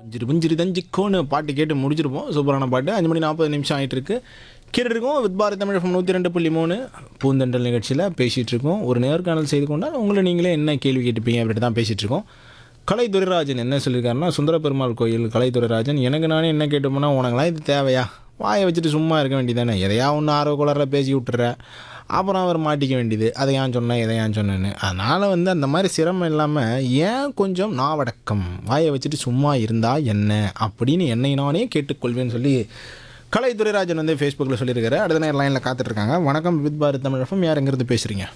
ஜிரு புஞ்சிரு தஞ்சிக்கோன்னு பாட்டு கேட்டு முடிச்சிருப்போம் சூப்பரான பாட்டு அஞ்சு மணி நாற்பது நிமிஷம் ஆகிட்டு இருக்கு கேட்டுட்டு இருக்கோம் வித் பாரத் தமிழ் FM நூற்றி ரெண்டு புள்ளி மூணு பூந்தண்டல் நிகழ்ச்சியில் பேசிகிட்டு இருக்கோம் ஒரு நேர்காணல் செய்து கொண்டால் உங்களை நீங்களே என்ன கேள்வி கேட்டுப்பீங்க அப்படின்ட்டு தான் பேசிகிட்டு இருக்கோம் கலை துரைராஜன் என்ன சொல்லியிருக்காருன்னா சுந்தர பெருமாள் கோயில் கலை துரைராஜன் எனக்கு நானே என்ன கேட்டு போனால் உனக்கெல்லாம் இது தேவையா வாயை வச்சுட்டு சும்மா இருக்க வேண்டியதானே எதையா ஒன்று ஆர்வ குளரில் பேசி விட்டுற அப்புறம் அவர் மாட்டிக்க வேண்டியது அதை ஏன் சொன்னேன் இதை ஏன் சொன்னேன்னு அதனால் வந்து அந்த மாதிரி சிரமம் இல்லாமல் ஏன் கொஞ்சம் நாவடக்கம் வாயை வச்சுட்டு சும்மா இருந்தால் என்ன அப்படின்னு என்னை நானே கேட்டுக்கொள்வேன்னு சொல்லி கலை துரைராஜன் வந்து ஃபேஸ்புக்கில் சொல்லியிருக்காரு அடுத்த நேரம் லைனில் காத்துட்ருக்காங்க வணக்கம் வித் பாரத் தமிழ் எஃப்எம் யார் எங்கேருந்து பேசுகிறீங்க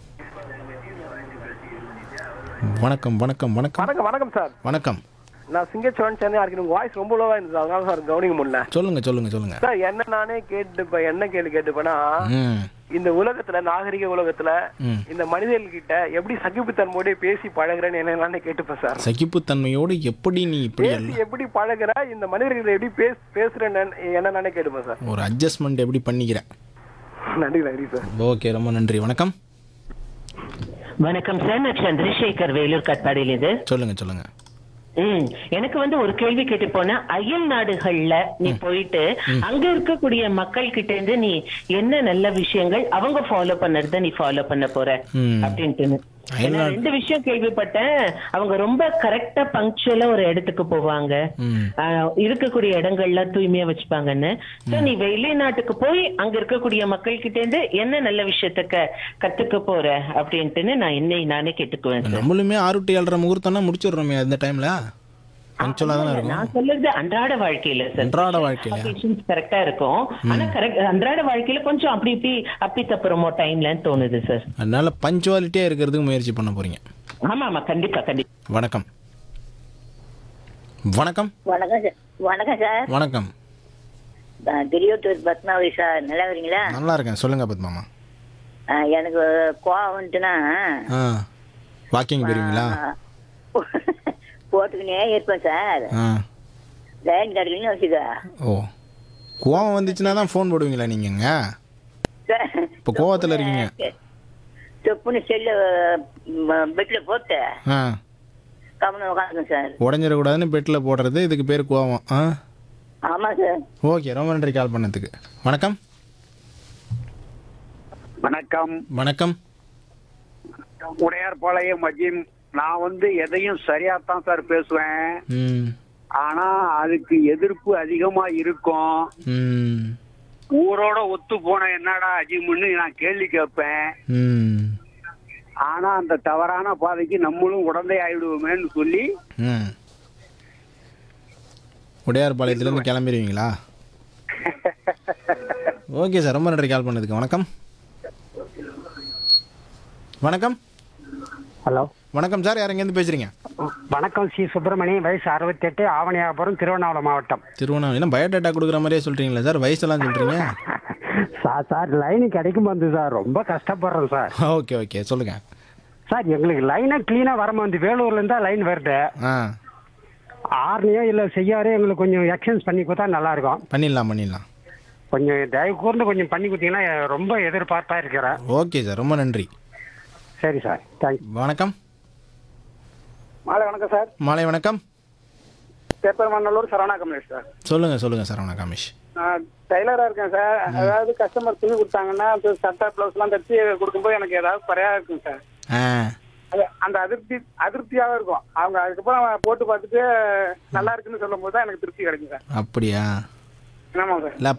வணக்கம் வணக்கம் வணக்கம் வணக்கம் வணக்கம் சார் வணக்கம் நான் சிங்கச்சோன் சென்னை இருக்கு உங்க வாய்ஸ் ரொம்ப லோவா இருந்தது அதனால சார் கவனிக்க முடியல சொல்லுங்க சொல்லுங்க சொல்லுங்க சார் என்ன நானே கேட்டுப்பேன் என்ன கேள்வி கேட்டுப்பேனா ம் இந்த உலகத்துல நாகரிக உலகத்துல ம். இந்த மனிதர்கள் கிட்ட எப்படி சகிப்புத்தன்மையோட பேசி பழகுறேன்னு என்ன நானே கேட்டுப்பேன் சார் சகிப்புத்தன்மையோடு எப்படி நீ இப்படி பேசி எப்படி பழகுற இந்த மனிதர்கள் எப்படி பேச பேசுறேன்னு என்ன நானே கேட்டுப்பேன் சார் ஒரு அட்ஜஸ்ட்மெண்ட் எப்படி பண்ணிக்கிறேன் நன்றி நன்றி சார் ஓகே ரொம்ப நன்றி வணக்கம் வணக்கம் சார் நான் சந்திரசேகர் வேலூர் கட்பாடியிலிருந்து சொல்லுங்க சொல்லுங்க ம் எனக்கு வந்து ஒரு கேள்வி கேட்டு போனா அயல் நாடுகள்ல நீ போயிட்டு அங்க இருக்கக்கூடிய மக்கள் கிட்ட இருந்து நீ என்ன நல்ல விஷயங்கள் அவங்க ஃபாலோ பண்ணறத நீ ஃபாலோ பண்ண போற ம். அப்படின்ட்டு அயல் நான் ரெண்டு விஷயம் கேள்விப்பட்டேன் அவங்க ரொம்ப கரெக்டா பங்க்சுவலா ஒரு இடத்துக்கு போவாங்க ம் ஆஹ் இருக்கக்கூடிய இடங்கள்லாம் தூய்மையா வச்சுப்பாங்கன்னு சோ நீ வெளிநாட்டுக்கு போய் அங்க இருக்கக்கூடிய மக்கள் கிட்ட இருந்து என்ன நல்ல விஷயத்த க- கத்துக்க போற அப்படின்ட்டுன்னு நான் என்னை நானே கேட்டுக்குவேன் சார் நம்மளுமே ஆறு ஏழரை முகூர்த்தம்னா முடிச்சிடுறோமே அந்த டைம்ல பங்க்சுவலாக தானே இருக்கும் நான் சொல்றது அன்றாட வாழ்க்கையில சார் அன்றாட வாழ்க்கையில கரெக்டா இருக்கும் ஆனா கரெக்ட் அன்றாட வாழ்க்கையில கொஞ்சம் அப்படி இப்படி அப்படி தப்புறமோ டைம்லன்னு தோணுது சார் அதனால பஞ்சுவாலிட்டியாக இருக்கிறதுக்கு முயற்சி பண்ண போறீங்க ஆமா ஆமா கண்டிப்பா கண்டிப்பா வணக்கம் வணக்கம் வணக்கம் சார் வணக்கம் சார் வணக்கம் நான் திருவத்தூர் பத்மாவதி சார் நல்லா இருக்கீங்களா நல்லா இருக்கேன் சொல்லுங்க பத்மாமா ஆ, எனக்கு கோவம் வந்துட்டுனா ஆ வாக்கிங் போயிருவீங்களா போட்டுக்கினே இருப்பேன் சார் ஆ லைன் கிடைக்கலன்னு வச்சுக்க ஓ கோவம் வந்துச்சுன்னா தான் ஃபோன் போடுவீங்களா நீங்கங்க சார் இப்போ கோவத்தில் இருக்கீங்க செப்புன்னு செல்லு பெட்டில் போட்டு ஆ கவனம் உட்காந்துங்க சார் உடஞ்சிடக்கூடாதுன்னு பெட்டில் போடுறது இதுக்கு பேர் கோவம் ஆ ஆமாம் சார் ஓகே ரொம்ப நன்றி கால் பண்ணதுக்கு வணக்கம் வணக்கம் வணக்கம் உடையார்பாளையம் மஜிம் நான் வந்து எதையும் சரியாத்தான் சார் பேசுவேன் ம் ஆனா அதுக்கு எதிர்ப்பு அதிகமா இருக்கும் ம் ஊரோட ஒத்து போன என்னடா அஜிம்னு நான் கேள்வி கேட்பேன் ம் ஆனா அந்த தவறான பாதைக்கு நம்மளும் உடந்தை ஆயிடுவோமேன்னு சொல்லி ம் உடையார்பாளையத்துலேருந்து கிளம்பிடுவீங்களா ஓகே சார் ரொம்ப நன்றி கால் பண்ணதுக்கு வணக்கம் வணக்கம் ஹலோ வணக்கம் சார் யார் எங்கேருந்து பேசுகிறீங்க வணக்கம் சி சுப்பிரமணியம் வயசு அறுபத்தெட்டு ஆவணியாபுரம் திருவண்ணாமலை மாவட்டம் திருவண்ணாமலை என்ன பயோடேட்டா கொடுக்குற மாதிரியே சொல்கிறீங்களா சார் வயசெல்லாம் சொல்கிறீங்க சார் சார் லைனு கிடைக்கும் வந்து சார் ரொம்ப கஷ்டப்படுறோம் சார் ஓகே ஓகே சொல்லுங்கள் சார் எங்களுக்கு லைனாக க்ளீனாக வர வந்து வேலூர்லேருந்து தான் லைன் வருது ஆ ஆர்னியோ இல்லை செய்யாரோ எங்களுக்கு கொஞ்சம் எக்ஸ்சேஞ்ச் பண்ணி கொடுத்தா நல்லா இருக்கும் பண்ணிடலாம் பண்ணிடலாம் கொஞ்சம் தயவு கூர்ந்து கொஞ்சம் பண்ணி கொடுத்தீங்கன்னா ரொம்ப எதிர்பார்ப்பா இருக்கிறேன் ஓகே சார் ரொம்ப நன்றி சரி சார் தேங்க்யூ வணக்கம் மாலை வணக்கம் சார் மாலை வணக்கம் பேப்பர்மன்னலூர் சரவணா கமலேஷ் சார் சொல்லுங்கள் சொல்லுங்கள் சரவணா காமேஷ் நான் டெய்லரா இருக்கேன் சார் அதாவது கஸ்டமர் துணி கொடுத்தாங்கன்னா அது சட்டை பிளவுஸ்லாம் தச்சு கொடுக்கும்போது எனக்கு ஏதாவது குறையா இருக்கும் சார் ஆ அது அந்த அதிருப்தி அதிருப்தியாவே இருக்கும் அவங்க அதுக்கப்புறம் போட்டு பார்த்துட்டு நல்லா இருக்குன்னு சொல்லும் போது தான் எனக்கு திருப்தி கிடைக்கும் சார் அப்படியா ஆமாம் சார் இல்லை